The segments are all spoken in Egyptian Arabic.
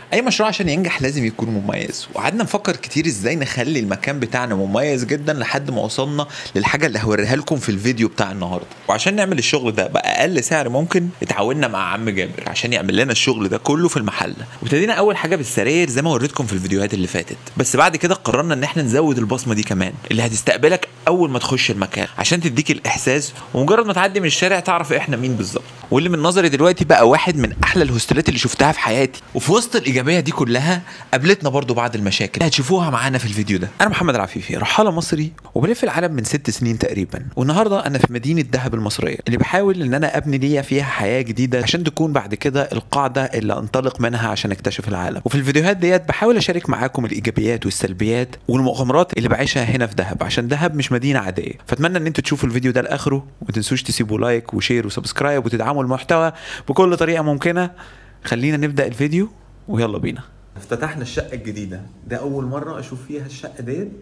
اي مشروع عشان ينجح لازم يكون مميز وقعدنا نفكر كتير ازاي نخلي المكان بتاعنا مميز جدا لحد ما وصلنا للحاجه اللي هوريها لكم في الفيديو بتاع النهارده وعشان نعمل الشغل ده باقل سعر ممكن اتعاوننا مع عم جابر عشان يعمل لنا الشغل ده كله في المحل وابتدينا اول حاجه بالسراير زي ما وريتكم في الفيديوهات اللي فاتت بس بعد كده قررنا ان احنا نزود البصمه دي كمان اللي هتستقبلك اول ما تخش المكان عشان تديك الاحساس ومجرد ما تعدي من الشارع تعرف احنا مين بالظبط واللي من نظري دلوقتي بقى واحد من احلى الهوستلات اللي شفتها في حياتي وفي وسط الايجابيه دي كلها قابلتنا برضو بعض المشاكل هتشوفوها معانا في الفيديو ده انا محمد العفيفي رحاله مصري وبلف العالم من ست سنين تقريبا والنهارده انا في مدينه دهب المصريه اللي بحاول ان انا ابني ليا فيها حياه جديده عشان تكون بعد كده القاعده اللي انطلق منها عشان اكتشف العالم وفي الفيديوهات ديت بحاول اشارك معاكم الايجابيات والسلبيات والمغامرات اللي بعيشها هنا في دهب عشان دهب مش مدينه عاديه فاتمنى ان انتوا تشوفوا الفيديو ده لاخره وما تنسوش تسيبوا لايك وشير وسبسكرايب وتدعموا المحتوى بكل طريقه ممكنه خلينا نبدا الفيديو ويلا بينا افتتحنا الشقه الجديده ده اول مره اشوف فيها الشقه ديت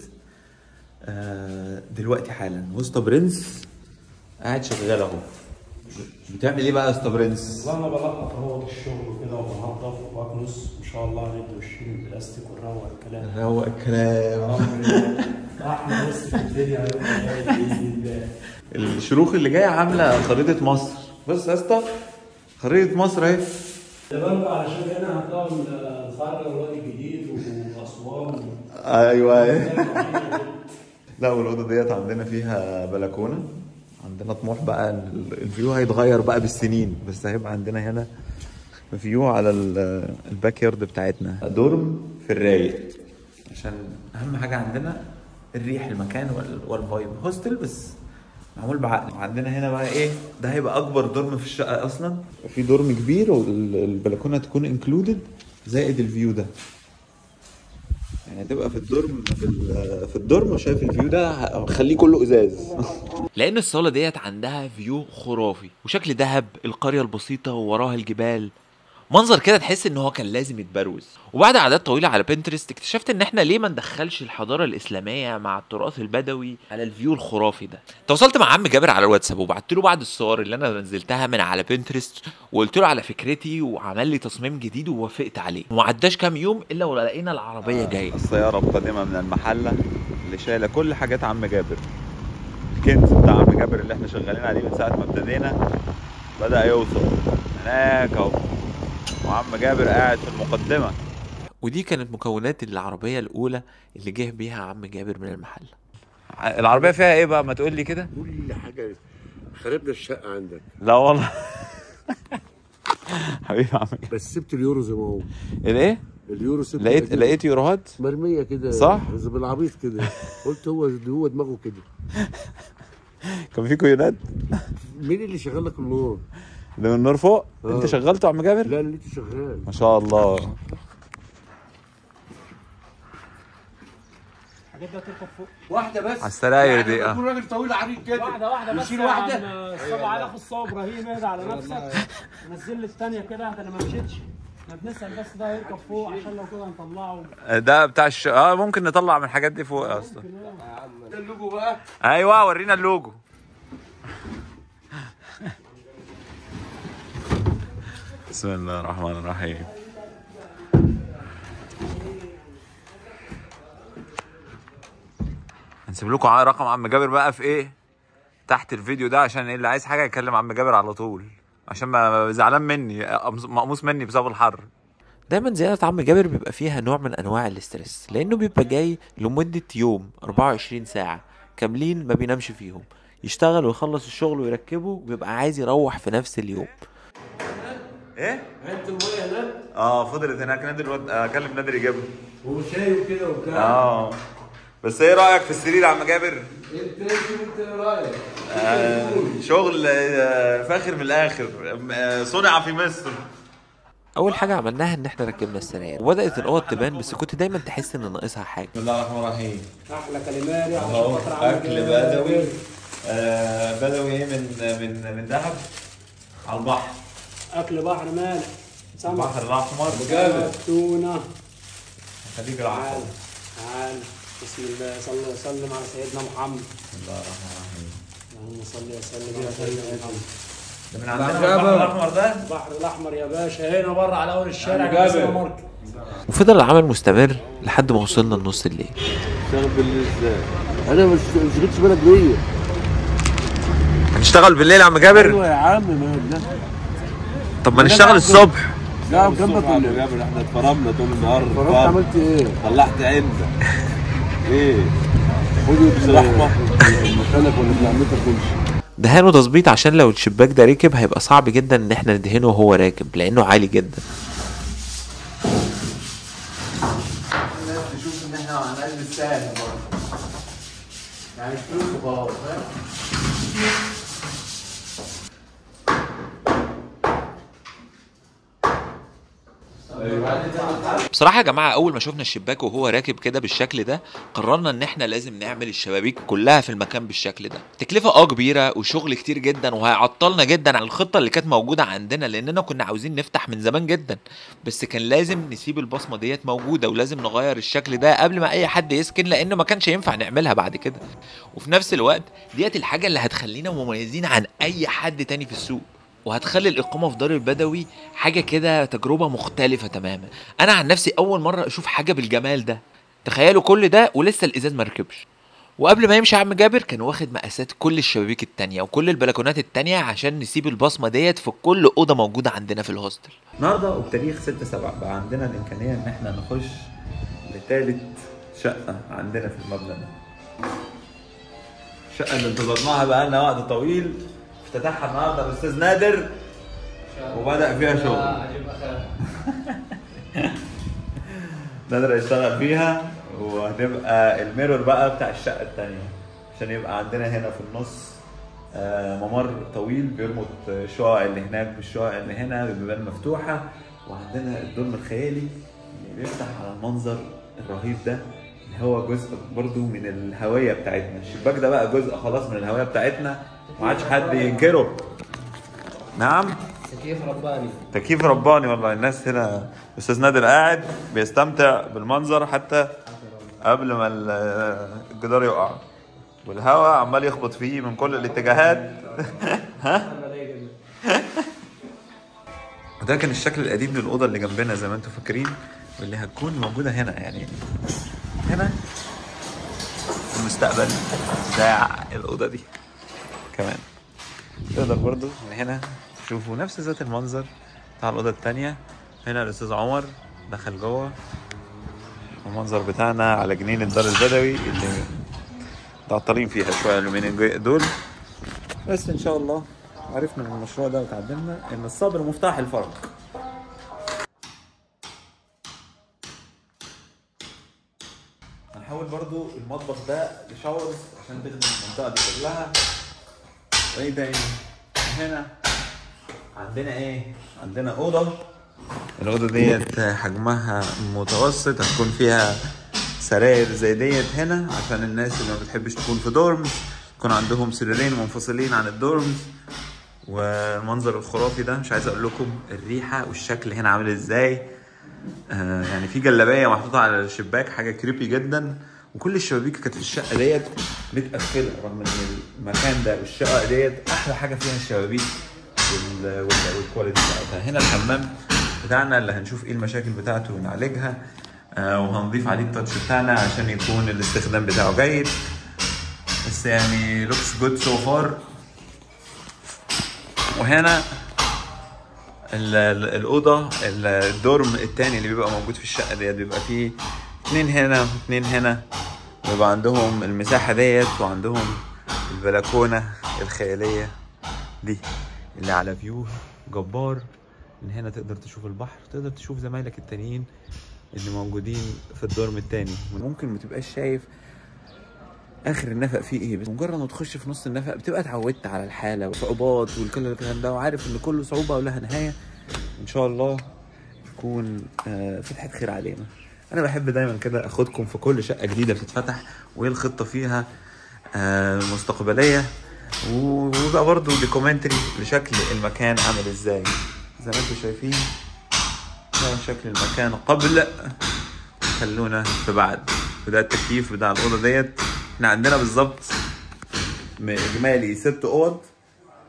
آه دلوقتي حالا وسطى برنس قاعد شغال اهو بتعمل ايه بقى يا اسطى برنس وانا بلقط اهو الشغل كده وبنظف وبكنس ان شاء الله ندي وشين البلاستيك ونروق الكلام روق الكلام احنا بس في الدنيا هيبقى جاي باذن الله الشروخ اللي جايه عامله خريطه مصر بص يا اسطى خريطه مصر اهي ده برضه علشان هنا هتلاقوا الفرع الوادي الجديد واسوان ايوه لا والاوضه ديت عندنا فيها بلكونه عندنا طموح بقى ان ال- الفيو هيتغير بقى بالسنين بس هيبقى عندنا هنا فيو على ال- الباك يارد بتاعتنا دورم في الرايق عشان اهم حاجه عندنا الريح المكان وال- والفايب هوستل بس معمول بعقل وعندنا هنا بقى ايه ده هيبقى اكبر دورم في الشقه اصلا وفي دورم كبير والبلكونه تكون انكلودد زائد الفيو ده يعني هتبقى في الدرم في ال- في الدرم شايف الفيو ده خليه كله ازاز لان الصاله ديت عندها فيو خرافي وشكل دهب القريه البسيطه ووراها الجبال منظر كده تحس ان هو كان لازم يتبروز وبعد عادات طويله على بنترست اكتشفت ان احنا ليه ما ندخلش الحضاره الاسلاميه مع التراث البدوي على الفيو الخرافي ده تواصلت مع عم جابر على الواتساب وبعت له بعض الصور اللي انا نزلتها من على بنترست وقلت له على فكرتي وعمل لي تصميم جديد ووافقت عليه وما عداش كام يوم الا ولقينا العربيه جايه السيارة القادمة من المحلة اللي شايلة كل حاجات عم جابر الكنز بتاع عم جابر اللي احنا شغالين عليه من ساعة ما ابتدينا بدأ يوصل هناك اهو وعم جابر قاعد في المقدمة ودي كانت مكونات العربيه الاولى اللي جه بيها عم جابر من المحل العربية فيها ايه بقى ما تقول لي كده كل حاجه خربنا الشقه عندك لا والله حبيبي عم جابر. بس سبت اليورو زي ما هو الايه اليورو سبت لقيت لقيت يوروهات مرميه كده صح؟ زي بالعبيط كده قلت هو هو دماغه كده كان في كوينات مين اللي شغال لك النور؟ ده من النور فوق آه. انت شغلته يا عم جابر لا اللي انت شغال ما شاء الله الحاجات دي هتركب فوق واحده بس على السراير دي اه يكون راجل طويل عريض كده واحدة واحدة بس يشيل يا واحده عم صل على اخو الصواب ابراهيم اهدى على نفسك نزل لي الثانية كده ده انا ما مشيتش احنا بنسأل بس ده هيركب فوق عشان لو كده نطلعه ده بتاع الش... اه ممكن نطلع من الحاجات دي فوق اصلا ده اللوجو بقى ايوه ورينا اللوجو بسم الله الرحمن الرحيم هنسيب لكم ع- رقم عم جابر بقى في ايه تحت الفيديو ده عشان اللي عايز حاجه يكلم عم جابر على طول عشان ما زعلان مني مقموص مني بسبب الحر دايما زيارة عم جابر بيبقى فيها نوع من انواع الاسترس لانه بيبقى جاي لمدة يوم 24 ساعة كاملين ما بينامش فيهم يشتغل ويخلص الشغل ويركبه وبيبقى عايز يروح في نفس اليوم ايه انت الميه هناك اه فضلت هناك نادر الواد اكلم نادر يجيبها وشاي وكده وبتاع اه بس ايه رايك في السرير يا عم جابر انت انت انت ايه رايك؟ آه شغل آه فاخر من الاخر آه صنع في مصر اول حاجة عملناها ان احنا ركبنا السراير وبدأت الاوض تبان بس كنت دايما تحس ان ناقصها حاجة بسم الله الرحمن الرحيم احلى كلمات عشان اهو خاطر عم اكل جابر. بدوي آه بدوي ايه من من من دهب على البحر اكل بحر مالح سمك البحر الاحمر جابر تونة خليج تعال العسل تعال بسم الله صلى وسلم على سيدنا محمد بسم الله الرحمن الرحيم اللهم صل وسلم على سيدنا محمد من البحر الاحمر ده البحر الاحمر يا باشا هنا بره على اول الشارع عم جنب جابر. السوبر ماركت وفضل العمل مستمر لحد ما وصلنا لنص الليل اشتغل بالليل ازاي؟ انا مش مش خدتش بالك بيا هنشتغل بالليل يا عم جابر ايوه يا عم ما لا طب ما نشتغل الصبح لا جنبك الصبح ولا يا ايه؟ جابر احنا اتفرمنا طول النهار فرحت عملت ايه؟ طلعت عيننا ايه خد رحمة. مكانك ولا ابن عمتك وامشي دهان وتظبيط عشان لو الشباك ده ركب هيبقى صعب جدا ان احنا ندهنه وهو راكب لانه عالي جدا تشوف ان احنا عملنا بالسهل برضه يعني مش فلوس وخلاص فاهم بصراحة يا جماعة أول ما شفنا الشباك وهو راكب كده بالشكل ده قررنا إن إحنا لازم نعمل الشبابيك كلها في المكان بالشكل ده تكلفة أه كبيرة وشغل كتير جدا وهيعطلنا جدا عن الخطة اللي كانت موجودة عندنا لأننا كنا عاوزين نفتح من زمان جدا بس كان لازم نسيب البصمة ديت موجودة ولازم نغير الشكل ده قبل ما أي حد يسكن لأن ما كانش ينفع نعملها بعد كده وفي نفس الوقت ديت الحاجة اللي هتخلينا مميزين عن أي حد تاني في السوق وهتخلي الإقامة في دار البدوي حاجة كده تجربة مختلفة تماما أنا عن نفسي أول مرة أشوف حاجة بالجمال ده تخيلوا كل ده ولسه الإزاز مركبش وقبل ما يمشي عم جابر كان واخد مقاسات كل الشبابيك التانية وكل البلكونات التانية عشان نسيب البصمة ديت في كل أوضة موجودة عندنا في الهوستل النهارده وبتاريخ 6 7 بقى عندنا الامكانيه ان احنا نخش لثالث شقه عندنا في المبنى ده الشقه اللي انتظرناها بقى لنا وقت طويل افتتحها النهارده الاستاذ نادر وبدا فيها شغل نادر هيشتغل فيها وهتبقى الميرور بقى بتاع الشقه الثانيه عشان يبقى عندنا هنا في النص آه، ممر طويل بيربط الشقق اللي هناك بالشقق اللي هنا ببيبان مفتوحه وعندنا الدرم الخيالي اللي بيفتح على المنظر الرهيب ده اللي هو جزء برضو من الهويه بتاعتنا الشباك ده بقى جزء خلاص من الهويه بتاعتنا ما عادش حد ينكره نعم تكييف رباني تكييف رباني والله الناس هنا استاذ نادر قاعد بيستمتع بالمنظر حتى قبل ما ال- الجدار يقع والهواء عمال يخبط فيه من كل الاتجاهات وده كان الشكل القديم للاوضه اللي جنبنا زي ما انتم فاكرين واللي هتكون موجوده هنا يعني هنا في المستقبل بتاع الاوضه دي كمان تقدر برضو من هنا تشوفوا نفس ذات المنظر بتاع الأوضة التانية هنا الأستاذ عمر دخل جوه المنظر بتاعنا على جنينة دار البدوي اللي متعطلين فيها شوية اليومين الجاي دول بس إن شاء الله عرفنا من المشروع ده وتعلمنا إن الصبر مفتاح الفرج هنحول برضو المطبخ ده لشاورز عشان تخدم المنطقة دي كلها وايه تاني هنا عندنا ايه عندنا اوضه الاوضه ديت حجمها متوسط هتكون فيها سراير زي ديت هنا عشان الناس اللي ما بتحبش تكون في دورمز يكون عندهم سريرين منفصلين عن الدورمز والمنظر الخرافي ده مش عايز اقول لكم الريحه والشكل هنا عامل ازاي آه يعني في جلابيه محطوطه على الشباك حاجه كريبي جدا وكل الشبابيك كانت في الشقه ديت متقفله رغم ان المكان ده والشقه ديت احلى حاجه فيها الشبابيك وال- وال- والكواليتي بتاعتها هنا الحمام بتاعنا اللي هنشوف ايه المشاكل بتاعته ونعالجها آه وهنضيف عليه التاتش بتاعنا عشان يكون الاستخدام بتاعه جيد بس يعني لوكس جود سو فار وهنا ال- ال- الأوضة ال- الدورم التاني اللي بيبقى موجود في الشقة ديت بيبقى فيه اتنين هنا واتنين هنا ويبقى عندهم المساحة ديت وعندهم البلكونة الخيالية دي اللي على فيو جبار من هنا تقدر تشوف البحر تقدر تشوف زمايلك التانيين اللي موجودين في الدورم التاني ممكن ما تبقاش شايف اخر النفق فيه ايه بس مجرد ما تخش في نص النفق بتبقى اتعودت على الحاله والصعوبات والكل الكلام ده وعارف ان كل صعوبه ولها نهايه ان شاء الله يكون آه، فتحه خير علينا انا بحب دايما كده اخدكم في كل شقه جديده بتتفتح وايه الخطه فيها آه، المستقبليه و- وبقى برضو دوكيومنتري لشكل المكان عامل ازاي زي ما انتم شايفين ده شكل المكان قبل خلونا في بعد وده التكييف بتاع الاوضه ديت احنا عندنا بالظبط م- اجمالي ست اوض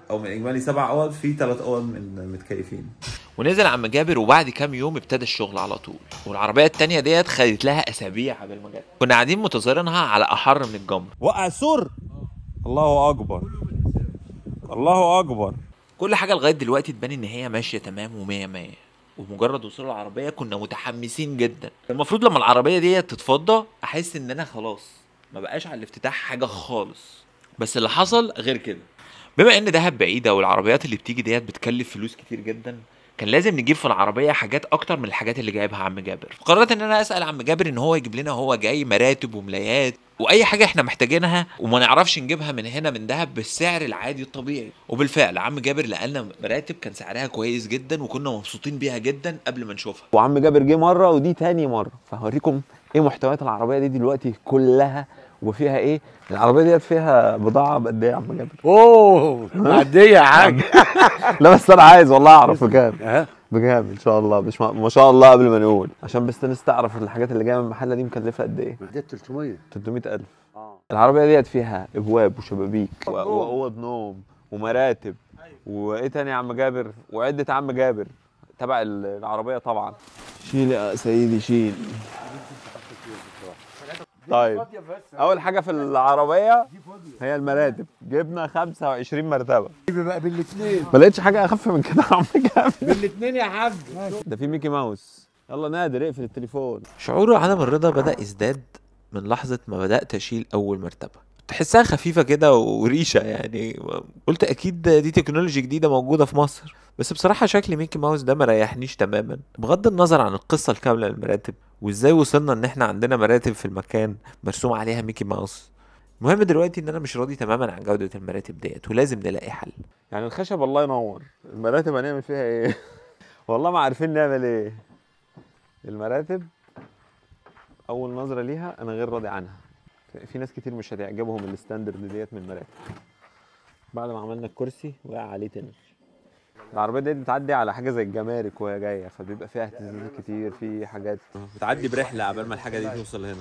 او من اجمالي سبع اوض في ثلاث اوض من متكيفين ونزل عم جابر وبعد كام يوم ابتدى الشغل على طول والعربيه التانية ديت خدت لها اسابيع قبل ما جت كنا قاعدين منتظرينها على احر من الجمر وقع السور الله اكبر الله اكبر كل حاجه لغايه دلوقتي تبان ان هي ماشيه تمام ومية مية ومجرد وصول العربيه كنا متحمسين جدا المفروض لما العربيه دي تتفضى احس ان انا خلاص ما بقاش على الافتتاح حاجه خالص بس اللي حصل غير كده بما ان دهب بعيده والعربيات اللي بتيجي ديت بتكلف فلوس كتير جدا كان لازم نجيب في العربيه حاجات اكتر من الحاجات اللي جايبها عم جابر قررت ان انا اسال عم جابر ان هو يجيب لنا هو جاي مراتب وملايات واي حاجه احنا محتاجينها وما نعرفش نجيبها من هنا من دهب بالسعر العادي الطبيعي وبالفعل عم جابر لقالنا مراتب كان سعرها كويس جدا وكنا مبسوطين بيها جدا قبل ما نشوفها وعم جابر جه مره ودي تاني مره فهوريكم ايه محتويات العربيه دي دلوقتي كلها وفيها ايه العربيه ديت فيها بضاعه بقد ايه يا عم جابر اوه معديه يا حاج لا بس انا عايز والله اعرف بكام ها بكام ان شاء الله مش ما, ما شاء الله قبل ما نقول عشان بس الناس تعرف الحاجات اللي جايه من المحله دي مكلفه قد ايه معديه 300 300000 اه العربيه ديت فيها ابواب وشبابيك و- واوض نوم ومراتب وايه تاني يا عم جابر وعده عم جابر تبع ال- العربيه طبعا شيل يا سيدي شيل طيب اول حاجه في العربيه هي المراتب جبنا 25 مرتبه بقى بالاثنين ما لقيتش حاجه اخف من كده يا عم جابر بالاثنين يا حاج ده في ميكي ماوس يلا نادر اقفل التليفون شعور عدم الرضا بدأ يزداد من لحظة ما بدأت أشيل أول مرتبة تحسها خفيفة كده وريشة يعني قلت أكيد دي تكنولوجي جديدة موجودة في مصر بس بصراحة شكل ميكي ماوس ده مريحنيش تماما بغض النظر عن القصة الكاملة للمراتب وازاي وصلنا ان احنا عندنا مراتب في المكان مرسوم عليها ميكي ماوس المهم دلوقتي ان انا مش راضي تماما عن جودة المراتب ديت ولازم نلاقي حل يعني الخشب الله ينور المراتب هنعمل فيها ايه والله ما عارفين نعمل ايه المراتب اول نظره ليها انا غير راضي عنها في ناس كتير مش هتعجبهم الستاندرد ديت من المراتب بعد ما عملنا الكرسي وقع عليه تنش العربيه دي بتعدي على حاجه زي الجمارك وهي جايه فبيبقى فيها اهتزازات كتير في حاجات بتعدي برحله قبل ما الحاجه دي توصل هنا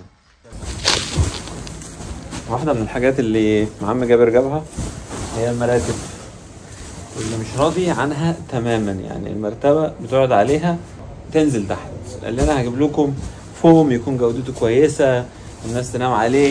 واحده من الحاجات اللي عم جابر جابها هي المراتب اللي مش راضي عنها تماما يعني المرتبه بتقعد عليها تنزل تحت قال لنا هجيب لكم فوم يكون جودته كويسه الناس تنام عليه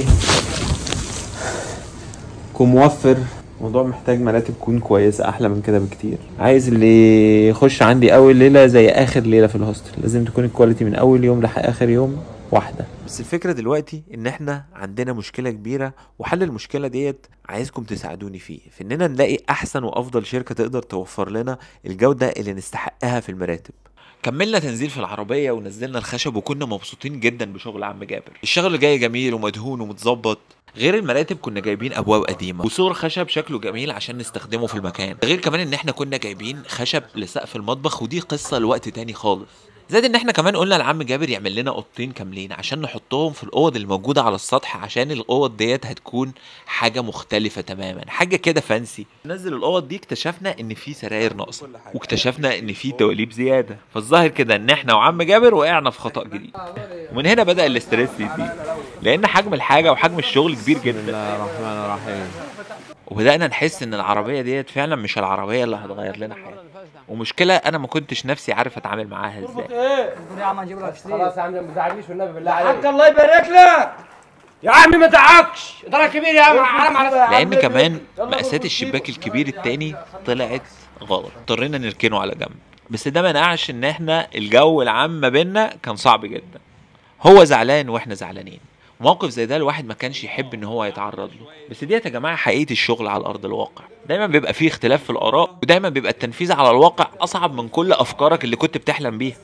يكون موفر الموضوع محتاج مراتب تكون كويسه احلى من كده بكتير عايز اللي يخش عندي اول ليله زي اخر ليله في الهوستل لازم تكون الكواليتي من اول يوم لاخر يوم واحده بس الفكرة دلوقتي ان احنا عندنا مشكلة كبيرة وحل المشكلة ديت عايزكم تساعدوني فيه في اننا نلاقي احسن وافضل شركة تقدر توفر لنا الجودة اللي نستحقها في المراتب كملنا تنزيل في العربية ونزلنا الخشب وكنا مبسوطين جدا بشغل عم جابر الشغل جاي جميل ومدهون ومتظبط غير المراتب كنا جايبين ابواب قديمه وصور خشب شكله جميل عشان نستخدمه في المكان غير كمان ان احنا كنا جايبين خشب لسقف المطبخ ودي قصه لوقت تاني خالص زائد ان احنا كمان قلنا لعم جابر يعمل لنا اوضتين كاملين عشان نحطهم في الاوض الموجوده على السطح عشان الاوض ديت هتكون حاجه مختلفه تماما حاجه كده فانسي نزل الاوض دي اكتشفنا ان في سراير ناقصه واكتشفنا ان في دواليب زياده فالظاهر كده ان احنا وعم جابر وقعنا في خطا جديد ومن هنا بدا الاسترس يزيد لان حجم الحاجه وحجم الشغل كبير جدا الله الرحمن الرحيم وبدانا نحس ان العربيه ديت فعلا مش العربيه اللي هتغير لنا حاجه ومشكله انا ما كنتش نفسي عارف اتعامل معاها ازاي خلاص يا عم ما تزعلنيش والنبي بالله عليك حق الله يبارك لك يا عمي ما تعكش ده كبير يا عم حرام على لان كمان مقاسات الشباك الكبير التاني طلعت غلط اضطرينا نركنه على جنب بس ده منعش ان احنا الجو العام ما بينا كان صعب جدا هو زعلان واحنا زعلانين موقف زي ده الواحد ما كانش يحب ان هو يتعرض له بس ديت يا جماعه حقيقه الشغل على ارض الواقع دايما بيبقى فيه اختلاف في الاراء ودايما بيبقى التنفيذ على الواقع اصعب من كل افكارك اللي كنت بتحلم بيها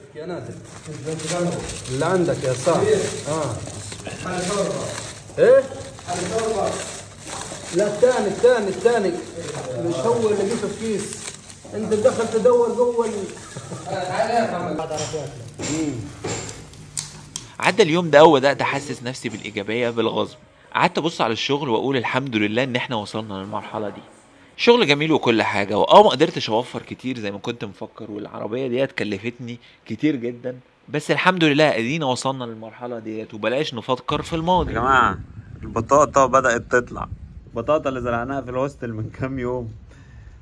اللي عندك يا صاحبي اه ايه لا الثاني الثاني الثاني مش هو اللي لقيته في كيس انت دخل تدور جوه ال- عدى اليوم ده وبدات احسس نفسي بالايجابيه بالغصب قعدت ابص على الشغل واقول الحمد لله ان احنا وصلنا للمرحله دي شغل جميل وكل حاجه واه ما قدرتش اوفر كتير زي ما كنت مفكر والعربيه ديت كلفتني كتير جدا بس الحمد لله ادينا وصلنا للمرحله ديت وبلاش نفكر في الماضي يا جماعة البطاطا بدأت تطلع البطاطا اللي زرعناها في الهوستل من كام يوم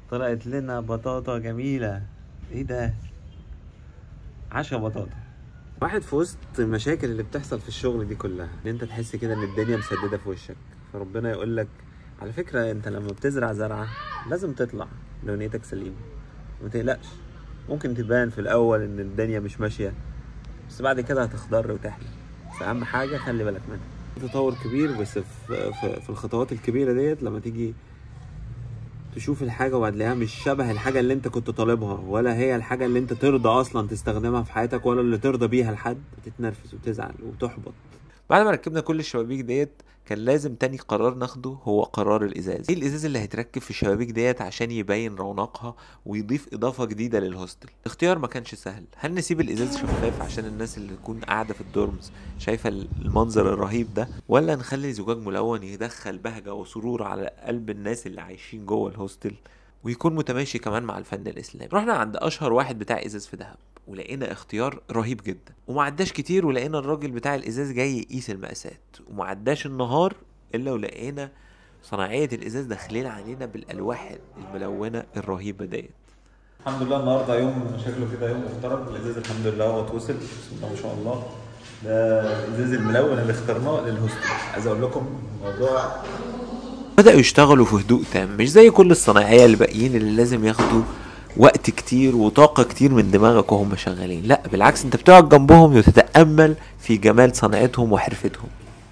طلعت لنا بطاطا جميلة ايه ده عشا بطاطا واحد في وسط المشاكل اللي بتحصل في الشغل دي كلها ان انت تحس كده ان الدنيا مسددة في وشك فربنا يقول لك على فكرة انت لما بتزرع زرعة لازم تطلع لو نيتك سليمة ما تقلقش ممكن تبان في الاول ان الدنيا مش ماشية بس بعد كده هتخضر وتحلى بس اهم حاجة خلي بالك منها تطور كبير بس في, في, في الخطوات الكبيرة ديت لما تيجي تشوف الحاجة وهتلاقيها مش شبه الحاجة اللي انت كنت طالبها ولا هي الحاجة اللي انت ترضى اصلا تستخدمها في حياتك ولا اللي ترضى بيها لحد بتتنرفز وتزعل وتحبط بعد ما ركبنا كل الشبابيك ديت كان لازم تاني قرار ناخده هو قرار الازاز ايه الازاز اللي هيتركب في الشبابيك ديت عشان يبين رونقها ويضيف اضافه جديده للهوستل الاختيار ما كانش سهل هل نسيب الازاز شفاف عشان الناس اللي تكون قاعده في الدورمز شايفه المنظر الرهيب ده ولا نخلي زجاج ملون يدخل بهجه وسرور على قلب الناس اللي عايشين جوه الهوستل ويكون متماشي كمان مع الفن الاسلامي رحنا عند اشهر واحد بتاع ازاز في دهب ولقينا اختيار رهيب جدا وما عداش كتير ولقينا الراجل بتاع الازاز جاي يقيس المقاسات وما عداش النهار الا ولقينا صناعية الازاز داخلين علينا بالالواح الملونة الرهيبة ديت الحمد لله النهارده يوم شكله كده يوم محترم الازاز الحمد لله هو اتوصل بسم الله ما شاء الله ده الازاز الملون اللي اخترناه للهوستل عايز اقول لكم الموضوع بدأوا يشتغلوا في هدوء تام مش زي كل الصناعية الباقيين اللي لازم ياخدوا وقت كتير وطاقة كتير من دماغك وهم شغالين لا بالعكس انت بتقعد جنبهم وتتأمل في جمال صنعتهم وحرفتهم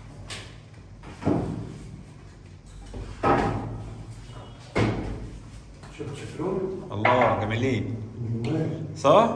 الله جميلين صح؟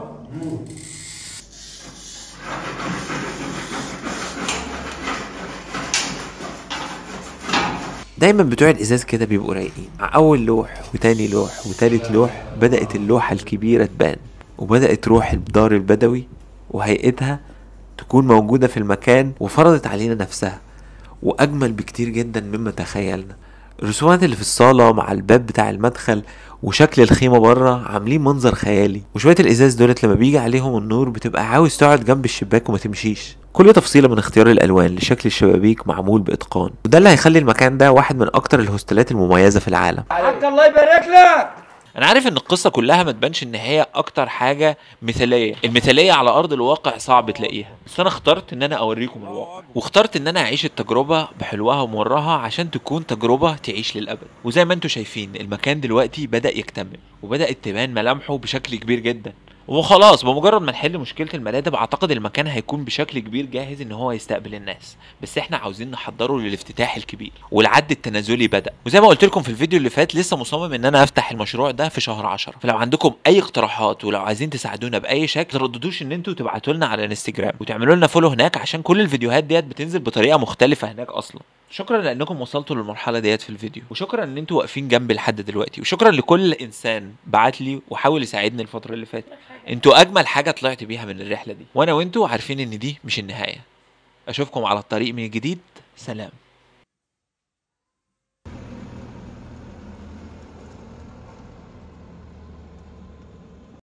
دايما بتوع الازاز كده بيبقوا رايقين مع اول لوح وتاني لوح وتالت لوح بدات اللوحه الكبيره تبان وبدات روح الدار البدوي وهيئتها تكون موجوده في المكان وفرضت علينا نفسها واجمل بكتير جدا مما تخيلنا الرسومات اللي في الصالة مع الباب بتاع المدخل وشكل الخيمة بره عاملين منظر خيالي وشوية الإزاز دولت لما بيجي عليهم النور بتبقى عاوز تقعد جنب الشباك وما تمشيش كل تفصيلة من اختيار الألوان لشكل الشبابيك معمول بإتقان وده اللي هيخلي المكان ده واحد من أكتر الهوستلات المميزة في العالم حق الله يبارك لك انا عارف ان القصه كلها ما تبانش ان هي اكتر حاجه مثاليه المثاليه على ارض الواقع صعب تلاقيها بس انا اخترت ان انا اوريكم الواقع واخترت ان انا اعيش التجربه بحلوها ومرها عشان تكون تجربه تعيش للابد وزي ما انتم شايفين المكان دلوقتي بدا يكتمل وبدات تبان ملامحه بشكل كبير جدا وخلاص بمجرد ما نحل مشكله المراتب اعتقد المكان هيكون بشكل كبير جاهز ان هو يستقبل الناس بس احنا عاوزين نحضره للافتتاح الكبير والعد التنازلي بدا وزي ما قلت لكم في الفيديو اللي فات لسه مصمم ان انا افتح المشروع ده في شهر 10 فلو عندكم اي اقتراحات ولو عايزين تساعدونا باي شكل ترددوش ان انتوا تبعتوا لنا على الانستجرام وتعملوا لنا فولو هناك عشان كل الفيديوهات ديت بتنزل بطريقه مختلفه هناك اصلا شكرا لانكم وصلتوا للمرحله ديت في الفيديو وشكرا ان انتوا واقفين جنبي لحد دلوقتي وشكرا لكل انسان بعت لي وحاول يساعدني الفتره اللي فاتت انتوا اجمل حاجه طلعت بيها من الرحله دي وانا وانتوا عارفين ان دي مش النهايه اشوفكم على الطريق من جديد سلام